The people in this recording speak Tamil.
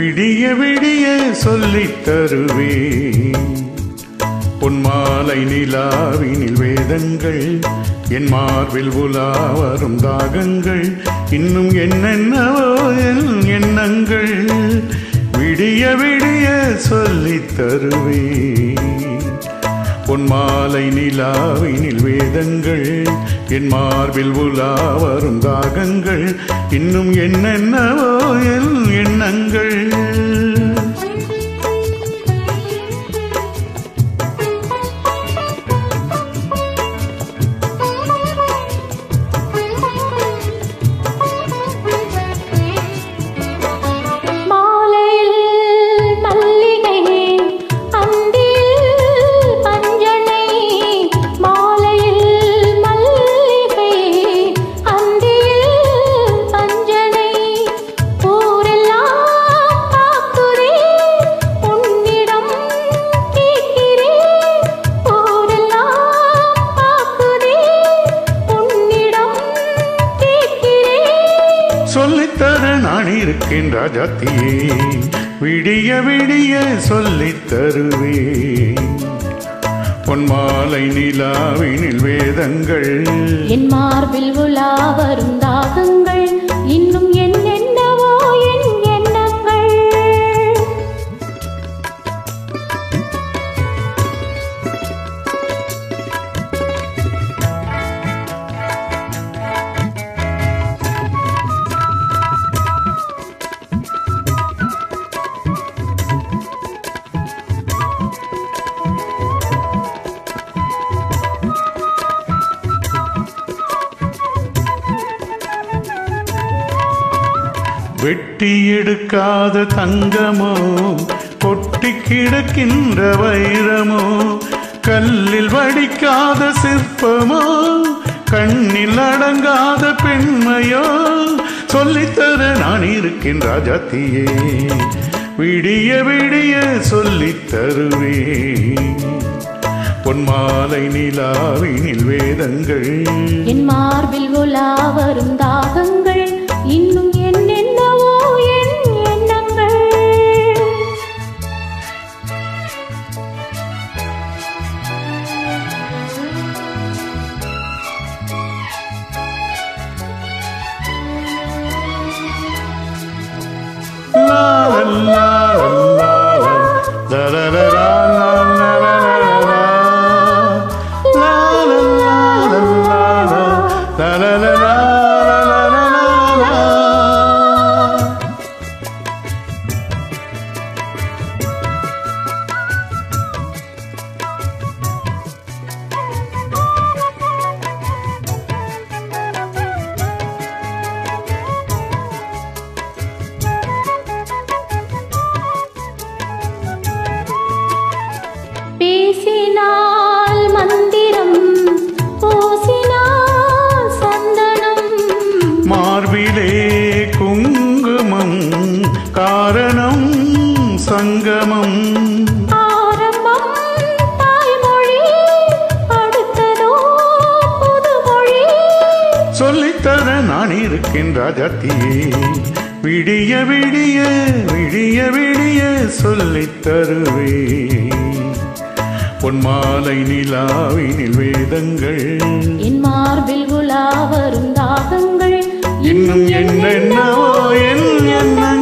விடிய விடிய சொல்லித் தருவேன் பொன்மாலை நிலாவினில் வேதங்கள் என் மார்பில் உலா வரும் தாகங்கள் இன்னும் என்னென்னவோ என் எண்ணங்கள் விடிய விடிய சொல்லித் தருவேன் பொன்மாலை நிலாவினில் வேதங்கள் என் மார்பில் உலா வரும் தாகங்கள் இன்னும் என்னென்னவோ என் எண்ணங்கள் மாலையில் மல்லிகை அந்தியில் பஞ்சனை மாலையில் மல்லிகை அந்தியில் பஞ்சனை ஊரெல்லாம் காக்குதே உன்னிடம் கேட்கிறேன் ஊரெல்லாம் காக்குதே உன்னிடம் கேட்கிறேன் சொல்லித்தர நான் இருக்கேன் ராஜாத்தியே விடிய விடிய சொல்லித் தருவேன் பொன்மாலை நிலாவினில் வேதங்கள் என் மார்பில் உலா வரும் தாகங்கள் இன்னும் என்னென்னவோ என் எண்ணங்கள் வெட்டி எடுக்காத தங்கமோ கொட்டி கிடக்கின்ற வைரமோ கல்லில் வடிக்காத சிற்பமோ கண்ணில் அடங்காத பெண்மையோ சொல்லித்தர நான் இருக்கேன் ராஜாத்தியே விடிய விடிய சொல்லித் தருவேன் பொன்மாலை நிலாவினில் வேதங்கள் என் மார்பில் உலா வரும் தாகங்கள் இன்னும் என்னென்னவோ என் எண்ணங்கள் பேசினால் மந்திரம் பூசினால் சந்தனம் மார்பிலே குங்குமம் காரணம் சங்கமம் ஆரம்பம் தாய்மொழி அடுத்ததோ புதுமொழி சொல்லித்தர நான் இருக்கேன் ராஜாத்தியே விடிய விடிய விடிய விடிய சொல்லித் தருவேன் பொன்மாலை நிலாவினில் வேதங்கள் என் மார்பில் உலா வரும் தாகங்கள் இன்னும் என்னென்னவோ என் என்ன